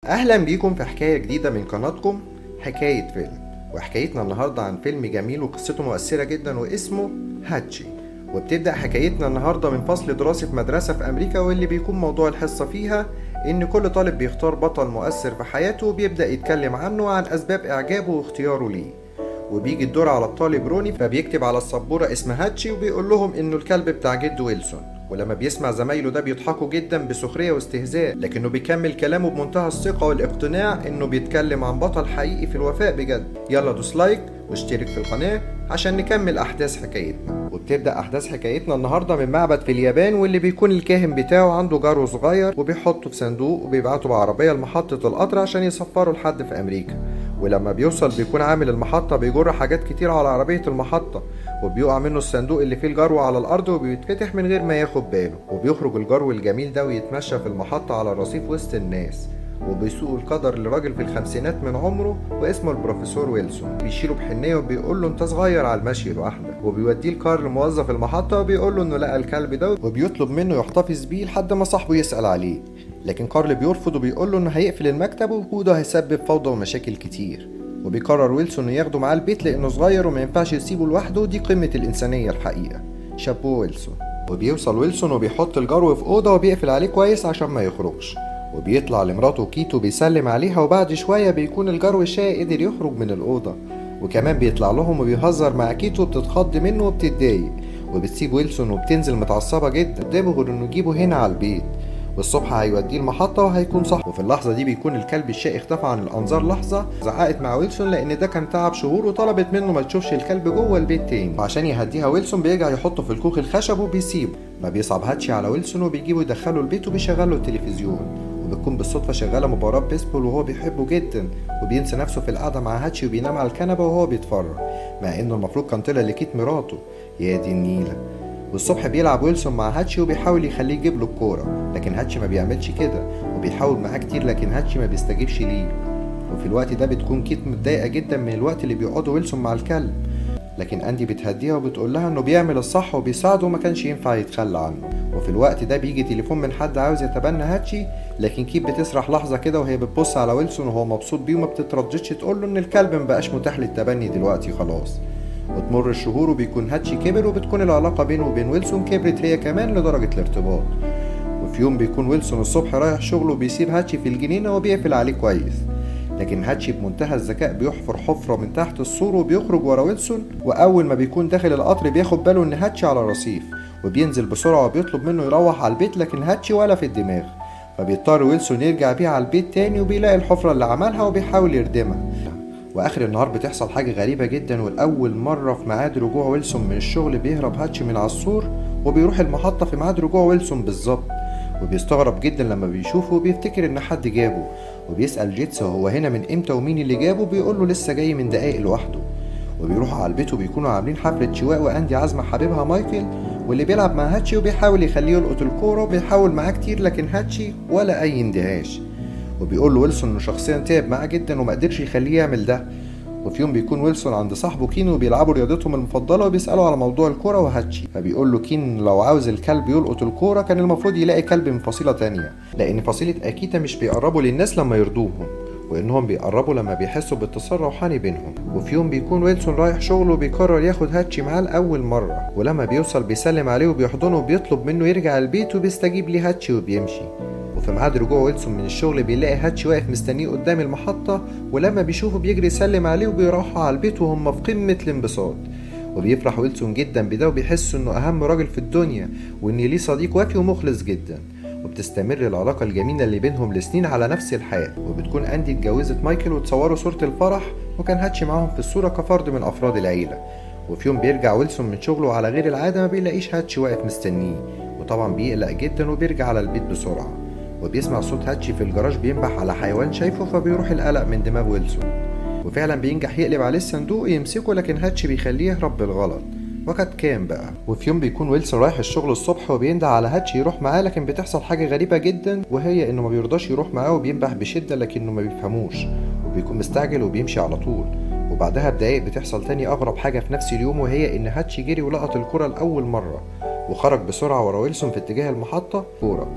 أهلا بيكم في حكاية جديدة من قناتكم حكاية فيلم وحكايتنا النهاردة عن فيلم جميل وقصته مؤثرة جدا واسمه هاتشي وبتبدأ حكايتنا النهاردة من فصل دراسي في مدرسة في أمريكا واللي بيكون موضوع الحصة فيها إن كل طالب بيختار بطل مؤثر في حياته وبيبدأ يتكلم عنه وعن أسباب إعجابه واختياره ليه وبيجي الدور على الطالب روني فبيكتب على السبورة اسم هاتشي وبيقول لهم إنه الكلب بتاع جد ويلسون ولما بيسمع زمايله ده بيضحكوا جدا بسخرية واستهزاء لكنه بيكمل كلامه بمنتهى الثقة والاقتناع انه بيتكلم عن بطل حقيقي في الوفاء بجد يلا دوس لايك واشترك في القناة عشان نكمل أحداث حكايتنا وبتبدأ أحداث حكايتنا النهاردة من معبد في اليابان واللي بيكون الكاهن بتاعه عنده جرو صغير وبيحطه في صندوق وبيبعته بعربية لمحطة القطر عشان يسفره لحد في أمريكا ولما بيوصل بيكون عامل المحطة بيجر حاجات كتير على عربية المحطة وبيقع منه الصندوق اللي فيه الجرو على الأرض وبيتفتح من غير ما ياخد باله وبيخرج الجرو الجميل ده ويتمشى في المحطة على الرصيف وسط الناس وبيسوق القدر لراجل في الخمسينات من عمره واسمه البروفيسور ويلسون بيشيله بحنيه وبيقول له انت صغير على المشي لوحدك وبيوديه الكار لموظف المحطه وبيقول له انه لقى الكلب ده وبيطلب منه يحتفظ بيه لحد ما صاحبه يسال عليه لكن كارل بيرفض وبيقول له انه هيقفل المكتب ووجوده هيسبب فوضى ومشاكل كتير وبيقرر ويلسون انه ياخده معاه البيت لانه صغير وما ينفعش يسيبه لوحده ودي قمه الانسانيه الحقيقه شابو ويلسون وبيوصل ويلسون وبيحط الجرو في اوضه وبيقفل عليه كويس عشان ما يخرجش وبيطلع لمراته كيتو بيسلم عليها وبعد شوية بيكون الجرو شاي قدر يخرج من الأوضة وكمان بيطلع لهم وبيهزر مع كيتو بتتخض منه وبتتضايق وبتسيب ويلسون وبتنزل متعصبة جدا قدامه غير انه يجيبه هنا على البيت والصبح هيوديه المحطة وهيكون صح وفي اللحظة دي بيكون الكلب الشقي اختفى عن الأنظار لحظة زعقت مع ويلسون لأن ده كان تعب شهور وطلبت منه ما تشوفش الكلب جوه البيت تاني وعشان يهديها ويلسون بيرجع يحطه في الكوخ الخشب وبيسيبه ما بيصعب هاتشي على ويلسون وبيجيبه يدخله البيت وبيشغله التلفزيون وبتكون بالصدفة شغالة مباراة بيسبول وهو بيحبه جدا وبينسى نفسه في القعدة مع هاتشي وبينام على الكنبة وهو بيتفرج مع انه المفروض كان طلع لكيت مراته يا دي النيلة والصبح بيلعب ويلسون مع هاتشي وبيحاول يخليه يجيب له الكورة لكن هاتشي ما بيعملش كده وبيحاول معاه كتير لكن هاتشي ما بيستجيبش ليه وفي الوقت ده بتكون كيت متضايقة جدا من الوقت اللي بيقعدوا ويلسون مع الكلب لكن أندي بتهديها وبتقول لها إنه بيعمل الصح وبيساعده وما كانش ينفع يتخلى عنه وفي الوقت ده بيجي تليفون من حد عاوز يتبنى هاتشي لكن كيت بتسرح لحظة كده وهي بتبص على ويلسون وهو مبسوط بيه وما بتترددش تقول له إن الكلب مبقاش متاح للتبني دلوقتي خلاص وتمر الشهور وبيكون هاتشي كبر وبتكون العلاقة بينه وبين ويلسون كبرت هي كمان لدرجة الارتباط وفي يوم بيكون ويلسون الصبح رايح شغله وبيسيب هاتشي في الجنينة وبيقفل عليه كويس لكن هاتشي بمنتهى الذكاء بيحفر حفرة من تحت السور وبيخرج ورا ويلسون وأول ما بيكون داخل القطر بياخد باله إن هاتشي على الرصيف وبينزل بسرعة وبيطلب منه يروح على البيت لكن هاتشي ولا في الدماغ فبيضطر ويلسون يرجع بيه على البيت تاني وبيلاقي الحفرة اللي عملها وبيحاول يردمها واخر النهار بتحصل حاجه غريبه جدا والاول مره في ميعاد رجوع ويلسون من الشغل بيهرب هاتشي من على السور وبيروح المحطه في ميعاد رجوع ويلسون بالظبط وبيستغرب جدا لما بيشوفه وبيفتكر ان حد جابه وبيسال جيتس هو هنا من امتى ومين اللي جابه بيقول له لسه جاي من دقايق لوحده وبيروحوا على البيت وبيكونوا عاملين حفلة شواء وأندي عازمة حبيبها مايكل واللي بيلعب مع هاتشي وبيحاول يخليه يلقط الكورة وبيحاول معاه كتير لكن هاتشي ولا أي اندهاش وبيقول له ويلسون انه شخصيا تعب معاه جدا وما قدرش يخليه يعمل ده وفي يوم بيكون ويلسون عند صاحبه كين وبيلعبوا رياضتهم المفضله وبيسالوا على موضوع الكوره وهاتشي فبيقول له كين لو عاوز الكلب يلقط الكوره كان المفروض يلاقي كلب من فصيله تانية لان فصيله اكيتا مش بيقربوا للناس لما يرضوهم وانهم بيقربوا لما بيحسوا باتصال روحاني بينهم وفي يوم بيكون ويلسون رايح شغله وبيقرر ياخد هاتشي معاه لاول مره ولما بيوصل بيسلم عليه وبيحضنه وبيطلب منه يرجع البيت وبيستجيب ليه هاتشي وبيمشي وفي ميعاد رجوع ويلسون من الشغل بيلاقي هاتشي واقف مستنيه قدام المحطة ولما بيشوفه بيجري يسلم عليه وبيروحوا على البيت وهم في قمة الانبساط وبيفرح ويلسون جدا بده وبيحس انه اهم راجل في الدنيا وان ليه صديق وفي ومخلص جدا وبتستمر العلاقة الجميلة اللي بينهم لسنين على نفس الحال وبتكون أندي اتجوزت مايكل وتصوروا صورة الفرح وكان هاتشي معاهم في الصورة كفرد من أفراد العيلة وفي يوم بيرجع ويلسون من شغله على غير العادة ما بيلاقيش هاتشي واقف مستنيه وطبعا بيقلق جدا وبيرجع على البيت بسرعة وبيسمع صوت هاتشي في الجراج بينبح على حيوان شايفه فبيروح القلق من دماغ ويلسون وفعلا بينجح يقلب عليه الصندوق يمسكه لكن هاتشي بيخليه يهرب بالغلط وقد كان بقى وفي يوم بيكون ويلسون رايح الشغل الصبح وبيندع على هاتشي يروح معاه لكن بتحصل حاجة غريبة جدا وهي انه ما بيرضاش يروح معاه وبينبح بشدة لكنه ما بيفهموش وبيكون مستعجل وبيمشي على طول وبعدها بدقايق بتحصل تاني أغرب حاجة في نفس اليوم وهي إن هاتشي جري ولقط الكرة لأول مرة وخرج بسرعة ورا ويلسون في اتجاه المحطة كورة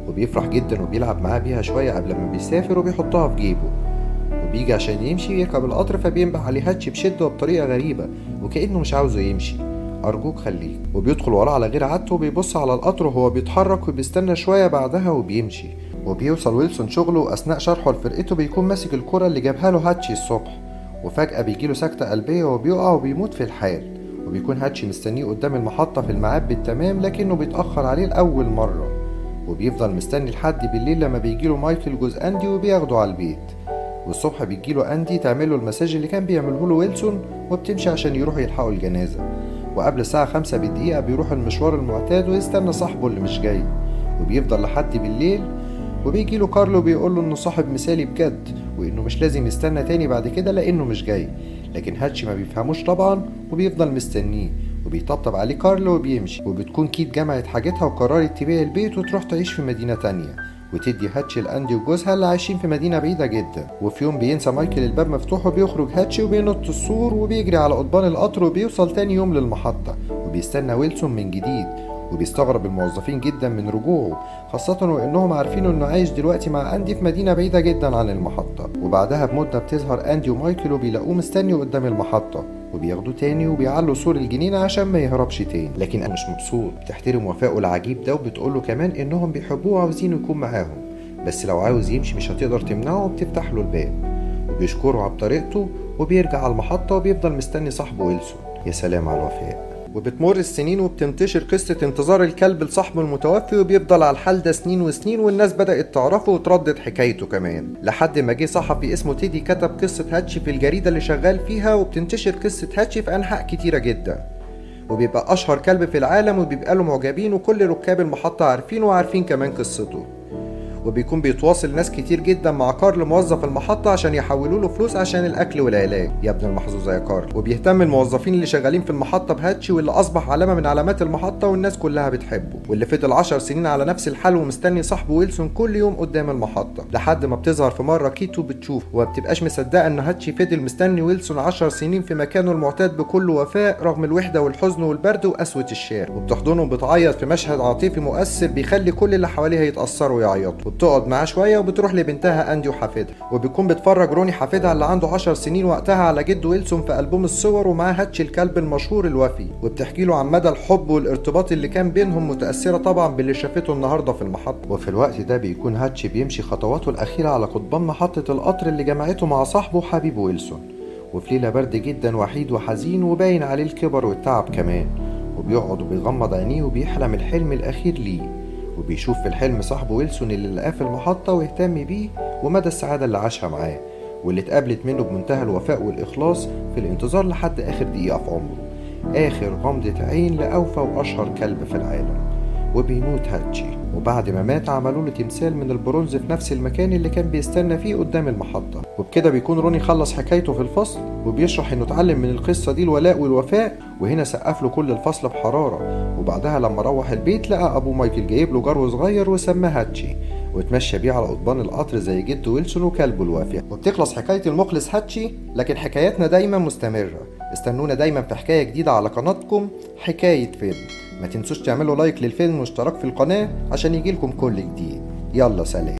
وبيفرح جدا وبيلعب معاه بيها شوية قبل ما بيسافر وبيحطها في جيبه وبيجي عشان يمشي يركب القطر فبينبه عليه هاتشي بشدة وبطريقة غريبة وكأنه مش عاوزه يمشي أرجوك خليك وبيدخل وراه على غير عادته وبيبص على القطر وهو بيتحرك وبيستنى شوية بعدها وبيمشي وبيوصل ويلسون شغله وأثناء شرحه لفرقته بيكون ماسك الكرة اللي جابها له هاتشي الصبح وفجأة بيجيله سكتة قلبية وبيقع وبيموت في الحال وبيكون هاتشي مستنيه قدام المحطة في الميعاد بالتمام لكنه بيتأخر عليه لأول مرة وبيفضل مستني لحد بالليل لما بيجيله مايكل جوز أندي وبياخده على البيت والصبح بيجيله أندي تعمله المساج اللي كان بيعمله له ويلسون وبتمشي عشان يروحوا يلحقوا الجنازة وقبل الساعة خمسة بالدقيقة بيروح المشوار المعتاد ويستنى صاحبه اللي مش جاي وبيفضل لحد بالليل وبيجيله كارلو بيقول له انه صاحب مثالي بجد وانه مش لازم يستنى تاني بعد كده لانه مش جاي لكن هاتشي ما بيفهموش طبعا وبيفضل مستنيه وبيطبطب عليه كارلو وبيمشي وبتكون كيت جمعت حاجتها وقررت تبيع البيت وتروح تعيش في مدينة تانية وتدي هاتشي لاندي وجوزها اللي عايشين في مدينة بعيدة جدا وفي يوم بينسى مايكل الباب مفتوح وبيخرج هاتشي وبينط السور وبيجري على قضبان القطر وبيوصل تاني يوم للمحطة وبيستنى ويلسون من جديد وبيستغرب الموظفين جدا من رجوعه خاصة وإنهم عارفين إنه عايش دلوقتي مع أندي في مدينة بعيدة جدا عن المحطة وبعدها بمدة بتظهر أندي ومايكل وبيلاقوه مستني قدام المحطة وبياخدوه تاني وبيعلوا سور الجنينة عشان ما يهربش تاني لكن أنا مش مبسوط بتحترم وفائه العجيب ده وبتقوله كمان إنهم بيحبوه وعاوزين يكون معاهم بس لو عاوز يمشي مش هتقدر تمنعه وبتفتح له الباب وبيشكره على طريقته وبيرجع على المحطة وبيفضل مستني صاحبه ويلسون يا سلام على الوفاء وبتمر السنين وبتنتشر قصة انتظار الكلب لصاحبه المتوفي وبيفضل على الحال ده سنين وسنين والناس بدأت تعرفه وتردد حكايته كمان لحد ما جه صحفي اسمه تيدي كتب قصة هاتشي في الجريدة اللي شغال فيها وبتنتشر قصة هاتشي في أنحاء كتيرة جدا وبيبقى أشهر كلب في العالم وبيبقى له معجبين وكل ركاب المحطة عارفينه وعارفين كمان قصته وبيكون بيتواصل ناس كتير جدا مع كارل موظف المحطة عشان يحولوا له فلوس عشان الأكل والعلاج يا ابن المحظوظة يا كارل وبيهتم الموظفين اللي شغالين في المحطة بهاتشي واللي أصبح علامة من علامات المحطة والناس كلها بتحبه واللي فضل عشر سنين على نفس الحال ومستني صاحبه ويلسون كل يوم قدام المحطة لحد ما بتظهر في مرة كيتو بتشوف وما بتبقاش مصدقة إن هاتشي فضل مستني ويلسون عشر سنين في مكانه المعتاد بكل وفاء رغم الوحدة والحزن والبرد وقسوة الشارع وبتحضنه وبتعيط في مشهد عاطفي مؤثر بيخلي كل اللي حواليها يتأثروا ويعيطوا وبتقعد معاه شوية وبتروح لبنتها أندي وحفيدها وبيكون بتفرج روني حفيدها اللي عنده 10 سنين وقتها على جد ويلسون في ألبوم الصور ومعاه هاتشي الكلب المشهور الوفي وبتحكي له عن مدى الحب والارتباط اللي كان بينهم متأثرة طبعا باللي شافته النهارده في المحطة وفي الوقت ده بيكون هاتشي بيمشي خطواته الأخيرة على قضبان محطة القطر اللي جمعته مع صاحبه حبيب ويلسون وفي ليلة برد جدا وحيد وحزين وباين عليه الكبر والتعب كمان وبيقعد وبيغمض عينيه وبيحلم الحلم الأخير ليه وبيشوف في الحلم صاحبه ويلسون اللي لقاه في المحطة واهتم بيه ومدى السعادة اللي عاشها معاه واللي اتقابلت منه بمنتهى الوفاء والإخلاص في الانتظار لحد آخر دقيقة في عمره آخر غمضة عين لأوفى وأشهر كلب في العالم وبيموت هاتشي وبعد ما مات عملوا له تمثال من البرونز في نفس المكان اللي كان بيستنى فيه قدام المحطة وبكده بيكون روني خلص حكايته في الفصل وبيشرح انه اتعلم من القصة دي الولاء والوفاء وهنا سقف له كل الفصل بحرارة وبعدها لما روح البيت لقى ابو مايكل جايب له جرو صغير وسماه هاتشي واتمشى بيه على قضبان القطر زي جده ويلسون وكلبه الوافي وبتخلص حكاية المخلص هاتشي لكن حكاياتنا دايما مستمرة استنونا دايما في حكاية جديدة على قناتكم حكاية فيلم ما تنسوش تعملوا لايك للفيلم واشتراك في القناة عشان يجيلكم كل جديد يلا سلام